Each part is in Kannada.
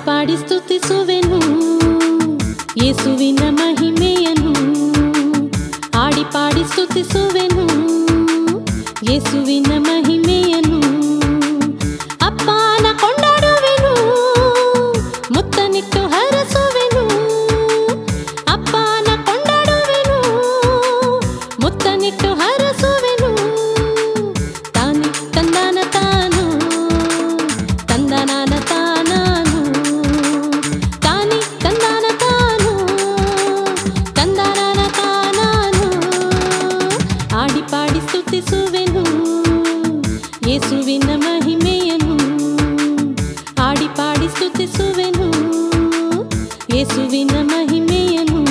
ಪಾಡಿ ಸ್ತುತಿಸುವೆನು ಯೇಸುವಿನ ಮಹಿಮೆಯನ್ನು ಆಡಿ ಪಾಡಿ ಸ್ತುತಿಸುವೆನು ಯೇಸುವಿನ ಮಹಿಮೆಯನ್ನು ಅಪ್ಪನ ಕೊಂಡಾಡುವೆನು ಮುತ್ತನಿಟ್ಟು ಹರಸುವೆನು ಅಪ್ಪನ ಕೊಂಡಾಡುವೆನು ಮುತ್ತನಿಟ್ಟು ಹರಸುವೆನು ತಾನೆ ತಂದಾನ ತಾನು ತಂದನಾನ ತಾನಾನು ತಾನೆ ತಂದಾನ ತಾನು ತಂದನಾನ ತಾನಾನು ಆಡಿ ಪಾಡಿ ಸ್ತುತಿಸುವೆನು ಯೇಸುವಿನ ಮಹಿಮೆಯನ್ನು ಆಡಿ ಪಾಡಿ ಸ್ತುತಿಸುವೆನು ಯೇಸುವಿನ ಮಹಿಮೆಯನ್ನು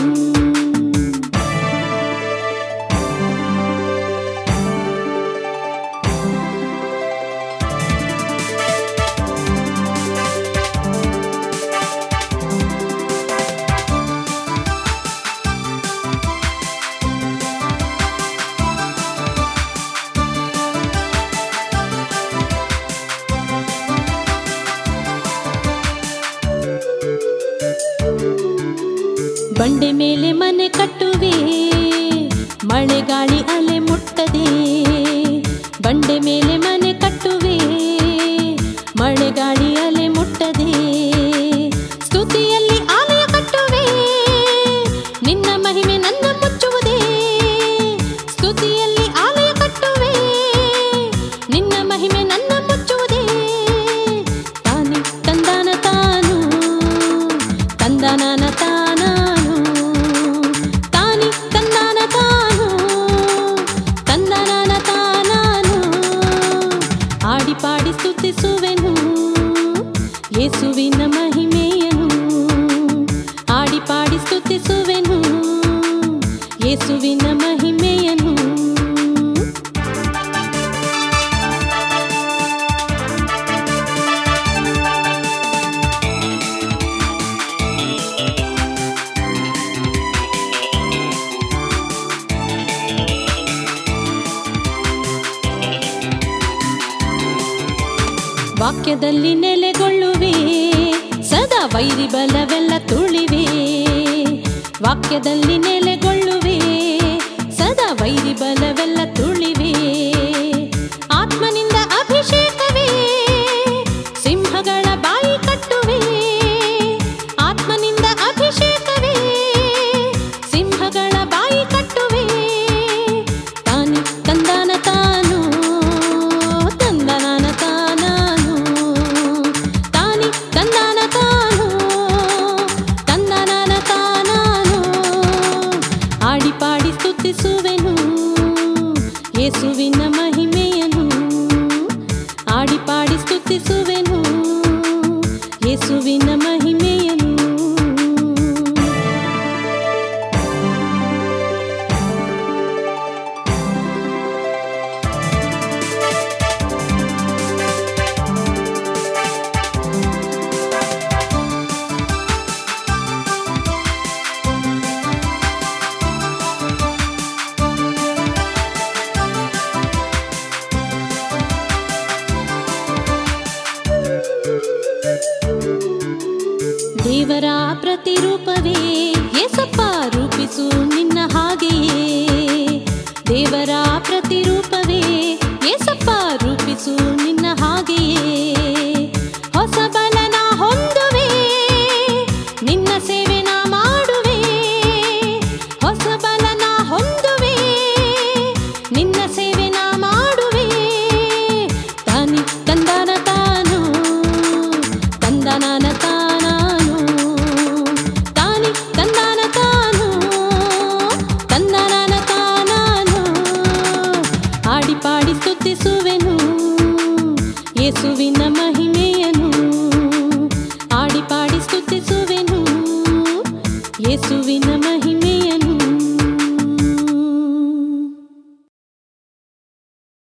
ಬಂಡೆ ಮೇಲೆ ಮನೆ ಕಟ್ಟುವೆ ಮಳೆ ಗಾಳಿ ಅಲೆ ಮುಟ್ಟದೆ ಬಂಡೆ ಮೇಲೆ ಮನೆ ಕಟ್ಟುವೆ ಮಳೆ ಗಾಳಿ ಅಲೆ ಮುಟ್ಟದೆ ಸ್ತುತಿಯಲ್ಲಿ ಆಲಯ ಕಟ್ಟುವೆ ನಿನ್ನ ಮಹಿಮೆ ನನ್ನ ಮುಚ್ಚುವುದೇ ಸ್ತುತಿಯಲ್ಲಿ ಆಲಯ ಕಟ್ಟುವೆ ನಿನ್ನ ಮಹಿಮೆ ನನ್ನ ಮುಚ್ಚುವುದೇ ತಾನೆ ತಂದಾನ ತಾನು ತಂದನಾನ ತಾನಾನು ತಾನಿ ತಂದಾನ ತಾನು ತಂದನಾನ ತಾನಾನು ಆಡಿ ಪಾಡಿ ಸ್ತುತಿಸುವೆನು ಯೇಸುವಿನ ಮಹಿಮೆಯನ್ನು ಆಡಿ ಪಾಡಿ ಸ್ತುತಿಸುವೆನು ಯೇಸುವಿನ ಮಹಿಮೆಯನ್ನು ವಾಕ್ಯದಲ್ಲಿ ನೆಲೆಗೊಳ್ಳುವೆ ಸದಾ ವೈರಿ ಬಲವೆಲ್ಲ ತುಳಿವೆ ವಾಕ್ಯದಲ್ಲಿ ನೆಲೆಗೊಳ್ಳುವೆ ಸದಾ ವೈರಿ ಬಲವೆಲ್ಲ ತುಳಿವೆ ಆತ್ಮನಿಂದ ಅಭಿಷೇಕವೇ ಸಿಂಹಗಳ ಬಾಯಿ ಕಟ್ಟುವೆ ಆತ್ಮನಿಂದ ಅಭಿಷೇಕವೇ ಸಿಂಹಗಳ ಬಾಯಿ ಕಟ್ಟುವೆ ತಾನೆ ತಂದಾನ ತಾನು ತಂದನಾನ ತಾನಾನು ತಾನೆ ತಂದಾನ ತಾನು ತಂದನಾನ ತಾನಾನು ಆಡಿ ಪಾಡಿ ಸ್ತುತಿಸುವೆನು ಯೇಸುವಿನ ಮಹಿಮೆಯನ್ನು ಆಡಿ ಪಾಡಿ ಸ್ತುತಿಸುವೆನು ಯೇಸುವಿನ ಮಹಿಮೆಯನ್ನು ದೇವರ ಪ್ರತಿರೂಪವೇ ಏಸಪ್ಪ ರೂಪಿಸು ನಿನ್ನ ಹಾಗೆಯೇ ದೇವರ ಪ್ರತಿರೂಪವೇ ಏಸಪ್ಪ ರೂಪಿಸು ನಿನ್ನ ಹಾಗೆಯೇ ಹೊಸ ಬಲನ ಹೊಂದುವೆ ನಿನ್ನ ಸೇವೆ ನಾ ಮಾಡುವೆ ಹೊಸ ಬಲನ ಹೊಂದುವೆ ನಿನ್ನ ಸೇವೆ ನಾ ಮಾಡುವೆ ತಾನಿ ತಂದನ ತಾನು ತಂದನಾನ ತಾನಾನು ತಾನಿ ತಂದನ ತಾನು ತಂದನಾನ ತಾನಾನು ಆಡಿ ಪಾಡಿ ಸ್ತುತಿಸುವೆನು ಯೇಸುವಿನ ಮ